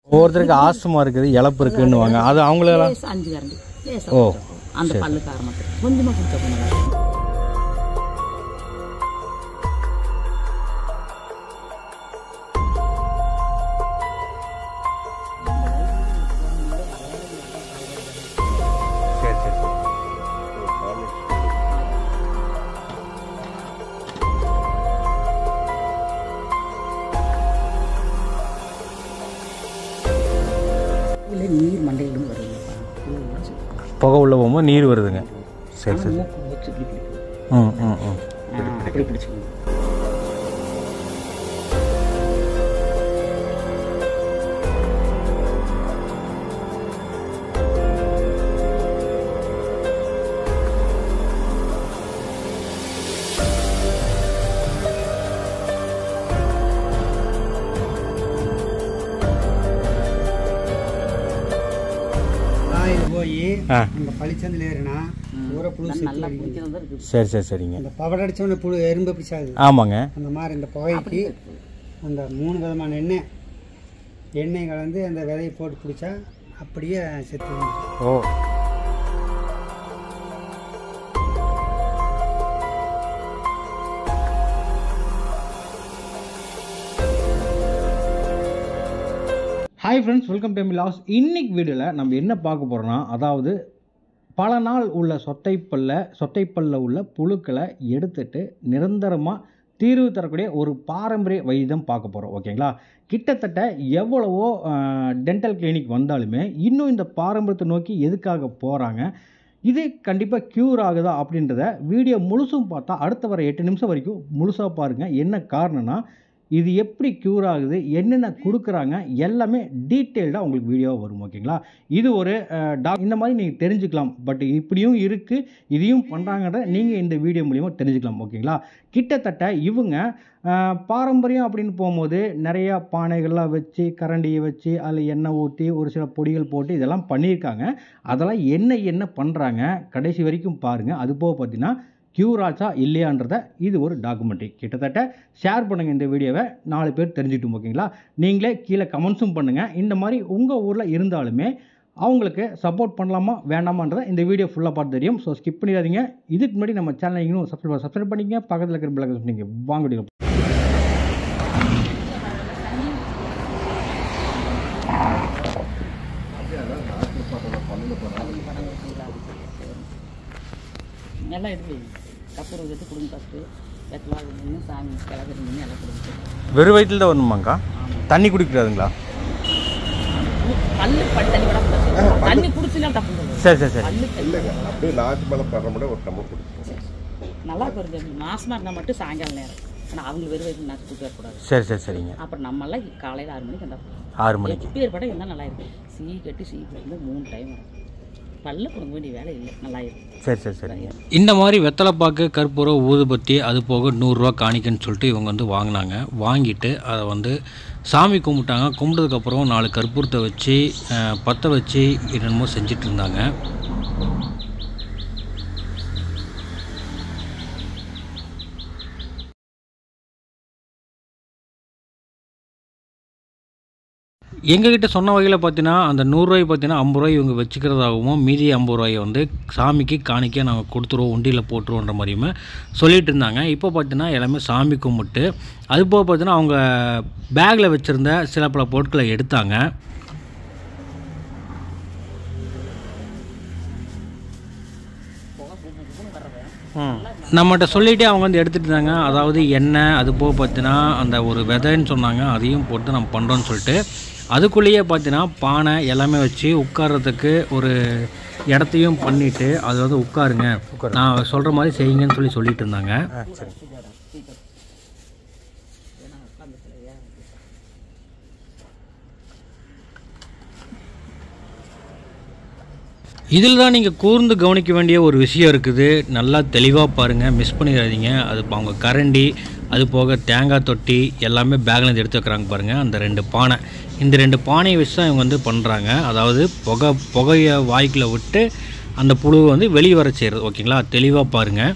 ஒவ்வொருத்தருக்கு ஆஸ்துமா இருக்குது இழப்பு இருக்குன்னுவாங்க அது அவங்களெல்லாம் லேசா அஞ்சு கரண்டி லேசா ஓ, குடிச்சா போதும். அந்த பல்லு காரணத்துக்கு கொஞ்சமா குடிச்சா கொஞ்சம் நல்லா இருக்கும். சரி சரி சரி இல்ல நீர் மண்டையிலும் வருதுப்பா பூவெல்லாம் சுத்தம். புகை உள்ள போகும்போது நீர் வருதுங்க சரி சரி மூக்கு வச்சு இப்படி பிடிக்கும் ம் ம் ம் ஆ, அப்படி பிடிச்சிக்கணும் காயில் போய் ஆ அந்த பளிச்சந்தில் ஏறினா ஊரை புழு செத்து நல்லா அடிக்குது. குடிக்கிறது தான் இருக்குது சரி சரி சரிங்க அந்த பவட அடிச்சவன புழு எறும்பு பிடிச்சாது ஆமாங்க அந்த மாதிரி இந்த புகைக்கு அந்த மூணு விதமான எண்ணெய் எண்ணெய் கலந்து அந்த விதையை போட்டு பிடிச்சா அப்படியே செத்து விழுந்துரும். Oh hi friends welcome to லாஸ் இன்னைக்கு வீடியோவில் நம்ம என்ன பார்க்க போகிறோம்னா அதாவது பல நாள் உள்ள சொத்தைப்பல்ல சொத்தைப்பல்ல உள்ள புழுக்களை எடுத்துட்டு நிரந்தரமாக தீர்வு தரக்கூடிய ஒரு பாரம்பரிய வைத்தியம் பார்க்க போகிறோம் ஓகேங்களா கிட்டத்தட்ட எவ்வளவோ டென்டல் கிளினிக் வந்தாலுமே இன்னும் இந்த பாரம்பரியத்தை நோக்கி எதுக்காக போகிறாங்க இது கண்டிப்பாக க்யூர் ஆகுதா அப்படின்றத வீடியோ முழுசும் பார்த்தா அடுத்த வர எட்டு நிமிஷம் வரைக்கும் முழுசாக பாருங்கள் என்ன காரணம்னா இது எப்படி க்யூர் ஆகுது என்னென்ன கொடுக்குறாங்க எல்லாமே டீட்டெயில்டாக உங்களுக்கு வீடியோவாக வரும் ஓகேங்களா இது ஒரு டாக் இந்த மாதிரி நீங்கள் தெரிஞ்சுக்கலாம் பட் இப்படியும் இருக்குது இதையும் பண்ணுறாங்கன்ற நீங்கள் இந்த வீடியோ மூலிமா தெரிஞ்சுக்கலாம் ஓகேங்களா கிட்டத்தட்ட இவங்க அஹ், பாரம்பரியம் அப்படின்னு போகும்போது நிறையா பானைகள்லாம் வச்சு கரண்டியை வச்சு அதில் எண்ணெய் ஊற்றி ஒரு சில பொடிகள் போட்டு இதெல்லாம் பண்ணியிருக்காங்க அதெல்லாம் என்ன என்ன பண்ணுறாங்க கடைசி வரைக்கும் பாருங்கள் அது போக பார்த்தீங்கன்னா க்யூர் ஆச்சா இல்லையான்றத இது ஒரு டாக்குமெண்ட்ரி கிட்டத்தட்ட ஷேர் பண்ணுங்கள் இந்த வீடியோவை நாலு பேர் தெரிஞ்சுக்கிட்டோம் ஓகேங்களா நீங்களே கீழே கமெண்ட்ஸும் பண்ணுங்கள் இந்த மாதிரி உங்கள் ஊரில் இருந்தாலுமே அவங்களுக்கு சப்போர்ட் பண்ணலாமா வேண்டாமான்றதை இந்த வீடியோ ஃபுல்லாக பார்த்து தெரியும் ஸோ ஸ்கிப் பண்ணிடாதீங்க இதுக்கு முன்னாடி நம்ம சேனலை நீங்களும் சப்ஸ்கிரைப் சப்ஸ்கிரைப் பண்ணிக்கங்க பக்கத்தில் இருக்கிற பிள்ளைங்க சொன்னீங்க வாங்க வீடியோ நல்லா இருக்கு கப்பூரம் வச்சு கொடுங்க ஃபஸ்ட்டு வெத்தலா நின்று சாமி கிழக்கு நின்று எல்லாம் கொடுங்க வெறும் வயிற்றில் தான் வரணுமாங்க்கா தண்ணி குடிக்கிறாதுங்களா பல்லு பல் தண்ணி விட கூடாது தண்ணி குடிச்சுனா தப்பு இல்லை. சரி சரி சரி பல்லு தண்ணி இல்லைங்க அப்படியே நாக்கு மேலே படுற மாதிரி ஒரு டம்ளர் குடிச்சேன் நல்லா இருக்கு மாசமா இருந்தால் மட்டும் சாயங்காலம் நேரம் ஆனால் அவங்க வெறும் வயிற்று நாச்சு குடிக்க கூடாது சரி சரி சரிங்க அப்புறம் நம்மளாம் காலையில் ஆறு மணிக்கு அந்த ஆறு மணிக்கு எப்படி ஏற்பட இருந்தால் நல்லா இருக்கு சீ கட்டி சீ வந்து மூணு டைம் வரும் பல்ல கொடுக்க வேண்டிய வேலை இல்லை நல்லா இருக்கு சரி சரி சரிங்க இந்த மாதிரி வெத்தலைப்பாக்கு கற்பூரம் ஊதுபத்தி அது போக நூறுரூவா காணிக்கன்னு சொல்லிட்டு இவங்க வந்து வாங்கினாங்க வாங்கிட்டு அதை வந்து சாமி கும்பிட்டாங்க கும்பிட்டதுக்கப்புறம் நாலு கற்பூரத்தை வச்சு அஹ், பற்ற வச்சு என்னென்னமோ செஞ்சுட்டு இருந்தாங்க எங்ககிட்ட சொன்ன வகையில் பார்த்தீங்கன்னா அந்த நூறுரூவாய் பார்த்தீங்கன்னா ஐம்பது ரூபாய் இவங்க வச்சுக்கிறதாகவும் மீதி ஐம்பது ரூபாயை வந்து சாமிக்கு காணிக்க நாங்கள் கொடுத்துருவோம் உண்டியில் போட்டுருவோன்ற மாதிரியுமே சொல்லிட்டு இருந்தாங்க இப்போ பார்த்தீங்கன்னா எல்லாமே சாமி கும்பிட்டு அது போக பார்த்தீங்கன்னா அவங்க பேக்கில் வச்சுருந்த சில பல பொருட்களை எடுத்தாங்க ம் நம்மகிட்ட சொல்லிகிட்டே அவங்க வந்து எடுத்துகிட்டு இருந்தாங்க அதாவது எண்ணெய் அது போக பார்த்தீங்கன்னா அந்த ஒரு விதைன்னு சொன்னாங்க அதையும் போட்டு நம்ம பண்ணுறோன்னு சொல்லிட்டு அதுக்குள்ளேயே பார்த்தீங்கன்னா பானை எல்லாமே வச்சு உட்கார்றதுக்கு ஒரு இடத்தையும் பண்ணிவிட்டு அது வந்து உட்காருங்க நான் சொல்கிற மாதிரி செய்யுங்கன்னு சொல்லி சொல்லிட்டு இருந்தாங்க ஆ சரி இதில் தான் நீங்கள் கூர்ந்து கவனிக்க வேண்டிய ஒரு விஷயம் இருக்குது நல்லா தெளிவாக பாருங்கள் மிஸ் பண்ணிடாதீங்க அது இப்போ அவங்க கரண்டி அது போக தேங்காய் தொட்டி எல்லாமே பேக்கில் இருந்து எடுத்து வைக்கிறாங்க பாருங்கள் அந்த ரெண்டு பானை இந்த ரெண்டு பானையை வச்சு தான் இவங்க வந்து பண்ணுறாங்க அதாவது புகை புகையை வாய்க்குள்ள விட்டு அந்த புழுவை வந்து வெளியே வர செய்கிறது ஓகேங்களா தெளிவாக பாருங்கள்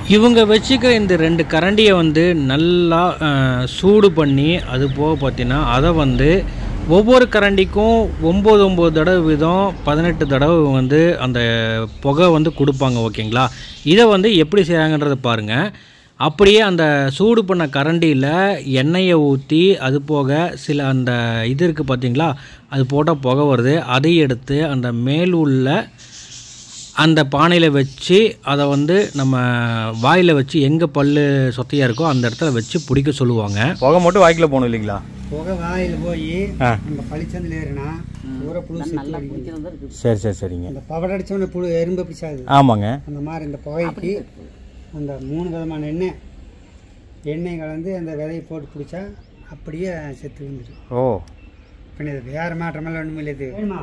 இவங்க வச்சுக்கிற இந்த ரெண்டு கரண்டியை வந்து நல்லா அஹ், சூடு பண்ணி அது போக பார்த்தீங்கன்னா அதை வந்து ஒவ்வொரு கரண்டிக்கும் ஒம்பது ஒம்பது தடவை வீதம் பதினெட்டு தடவை வந்து அந்த புகை வந்து கொடுப்பாங்க ஓகேங்களா இதை வந்து எப்படி செய்கிறாங்கன்றதை பாருங்கள் அப்படியே அந்த சூடு பண்ண கரண்டியில் எண்ணெயை ஊற்றி அது போக சில அந்த இது இருக்குது பார்த்தீங்களா அது போட்டால் புகை வருது அதை எடுத்து அந்த மேல் உள்ள அந்த பானையில் வச்சு அதை வந்து நம்ம வாயில் வச்சு எங்கே பல் சொத்தையாக இருக்கோ அந்த இடத்துல வச்சு பிடிக்க சொல்லுவாங்க புகை மட்டும் வாய்க்கில் போகணும் இல்லைங்களா புகை வாயில் போய் ஆ. நம்ம பளிச்சந்தில் ஏறினா பூரா புழு செத்து நல்லா அடிக்குது. பிடிக்கிறது தான் இருக்குது சரி சரி சரிங்க இந்த பவட அடிச்சோடனே புழு எறும்பு பிடிச்சாது ஆமாங்க அந்த மாதிரி இந்த புகைக்கு அந்த மூணு விதமான எண்ணெய் எண்ணெய் கலந்து அந்த விதையை போட்டு பிடிச்சா அப்படியே செத்து வந்துடும் ஓ பின்ன இது வேறு மாற்றமெல்லாம் ஒன்றும் இல்லை இது வேணுமா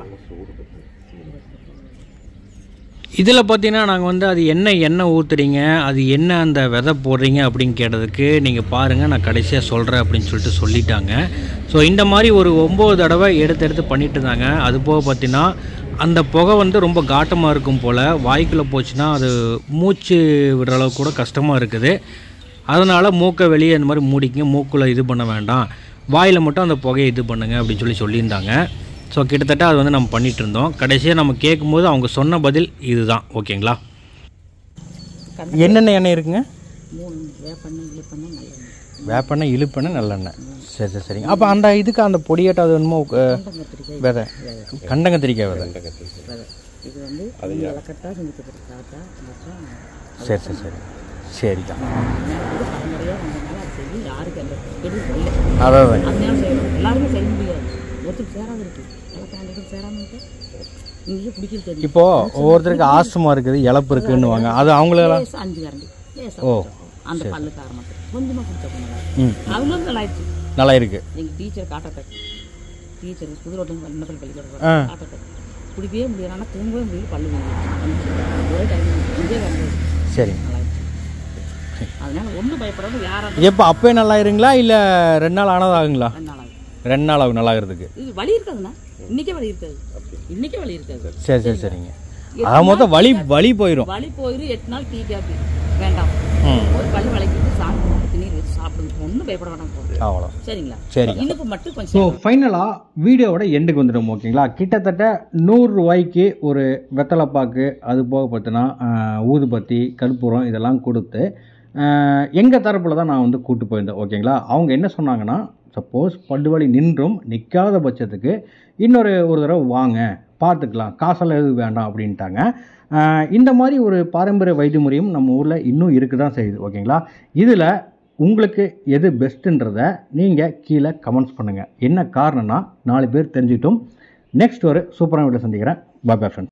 இதில் பார்த்தீங்கன்னா நாங்கள் வந்து அது என்ன எண்ணெய் ஊற்றுறீங்க அது என்ன அந்த விதை போடுறீங்க அப்படின்னு கேட்டதுக்கு நீங்கள் பாருங்கள் நான் கடைசியாக சொல்கிறேன் அப்படின்னு சொல்லிட்டு சொல்லிட்டாங்க ஸோ இந்த மாதிரி ஒரு ஒம்பது தடவை எடுத்து எடுத்து பண்ணிட்டு இருந்தாங்க அது போக பார்த்தீங்கன்னா அந்த புகை வந்து ரொம்ப காட்டமாக இருக்கும் போல் வாய்க்குள்ளே போச்சுன்னா அது மூச்சு விடுற அளவுக்கு கூட கஷ்டமாக இருக்குது அதனால் மூக்கை வெளியே இந்த மாதிரி மூடிக்கங்க மூக்குள்ளே இது பண்ண வேண்டாம் வாயில் மட்டும் அந்த புகையை இது பண்ணுங்க அப்படின்னு சொல்லி சொல்லியிருந்தாங்க ஸோ கிட்டத்தட்ட அது வந்து நம்ம பண்ணிட்டு இருந்தோம் கடைசியாக நம்ம கேட்கும்போது அவங்க சொன்ன பதில் இதுதான் ஓகேங்களா என்னென்ன எண்ணெய் இருக்குங்க மூணு வேப்பெண்ணெய் இழுப்பெண்ணெய் நல்லெண்ணெய் வேப்பெண்ணெய் இழுப்பெண்ணெய் நல்லெண்ணெய் சரி சரி சரிங்க அப்போ அந்த இதுக்கு அந்த பொடியாட்டம் அது என்னமோ அஹ், கத்திரிக்காய் விதை கண்டங்கத்திரிக்காய் விதை விதை இது வந்து இலக்கட்டா செஞ்சுக்கிறது தாத்தா மற்றும் சரி சரி சரி சரிக்கா இது பரம்பரையாக வந்ததுனால அது செய்ய யாருக்கு அந்த பெரிய இல்லை அதான் அதனால செய்யணும் எல்லாருமே செய்ய முடியாது ஒருத்தர் சேராது இருக்கு இலக்காண்டுக்கு சேராமல் இருக்கு இங்கேயே பிடிக்கிறது தெரியும் இப்போ ஒவ்வொருத்தருக்கு ஆஸ்துமா இருக்குது இழப்பு இருக்குன்னுவாங்க அது அவங்களெல்லாம் லேசா அஞ்சு கரண்டி லேசா ஓ, குடிச்சா போதும். அந்த பல்லு காரணம் கொஞ்சமாக குடிச்சா போதும் ம் அவங்களும் நல்லா ஆயிடுச்சு நல்லா இருக்கு எங்கள் டீச்சர் காட்டட்டக் டீச்சர் புதுரோட்டம் இன்னத்தில் பள்ளிக்கூடம் ஆ. காட்டட்டக் குடிக்கவே முடியாது ஆனால் தூங்கவே முடியல பல்லு வந்துச்சு ஒரே டைம் இதே வந்து சரிங்க நல்லா ஆயிடுச்சு அதனால ஒன்றும் பயப்படாம யாரும் எப்போ அப்பவே நல்லா இருங்களா இல்லை ரெண்டு நாள் ஆனது ஆகுங்களா ரெண்டு நாள் ஆகும் ரெண்டு நாள் ஆகும் நல்லா ஆகிறதுக்கு இது வலி இருக்காதுண்ணா இன்னைக்கே வலி இருக்காது இன்னைக்கே வலி இருக்காது சரி சரி சரிங்க அது மொத்தம் வலி வலி போயிடும் வலி போயிடும் எட்டு நாள் டீ காப்பி வேண்டாம் ம் ஒரு பல்லு வலிக்கிட்டு சாப்பிட்டு தண்ணீர் வச்சு சாப்பிடுங்க ஒன்றும் பயப்பட வேண்டாம் போதும். அவ்வளோ சரிங்களா சரிங்க. இனிப்பு மட்டும் ஸோ கொஞ்சம் ஃபைனலாக வீடியோவோட எண்டுக்கு வந்துடும் ஓகேங்களா கிட்டத்தட்ட நூறு ரூபாய்க்கு ஒரு வெத்தலைப்பாக்கு அது போக பார்த்தினா ஊதுபத்தி கற்பூரம் இதெல்லாம் கொடுத்து எங்கள் தரப்பில் தான் நான் வந்து கூட்டு போயிருந்தேன் ஓகேங்களா அவங்க என்ன சொன்னாங்கன்னா சப்போஸ் படுவலி நின்றும் நிற்காத பட்சத்துக்கு இன்னொரு ஒரு தடவை வாங்க பார்த்துக்கலாம் காசெல்லாம் எதுவும் வேண்டாம் அப்படின்ட்டாங்க ஆஹ் இந்த மாதிரி ஒரு பாரம்பரிய வைத்திய முறையும் நம்ம ஊரில் இன்னும் இருக்க தான் செய்யுது ஓகேங்களா இதில் உங்களுக்கு எது பெஸ்ட்டுன்றதை நீங்கள் கீழே கமெண்ட்ஸ் பண்ணுங்கள் என்ன காரணம்னா நாலு பேர் தெரிஞ்சுக்கிட்டும் நெக்ஸ்ட் ஒரு சூப்பரான வீடியோ சந்திக்கிறேன் பாய் பாய் ஃப்ரெண்ட்ஸ்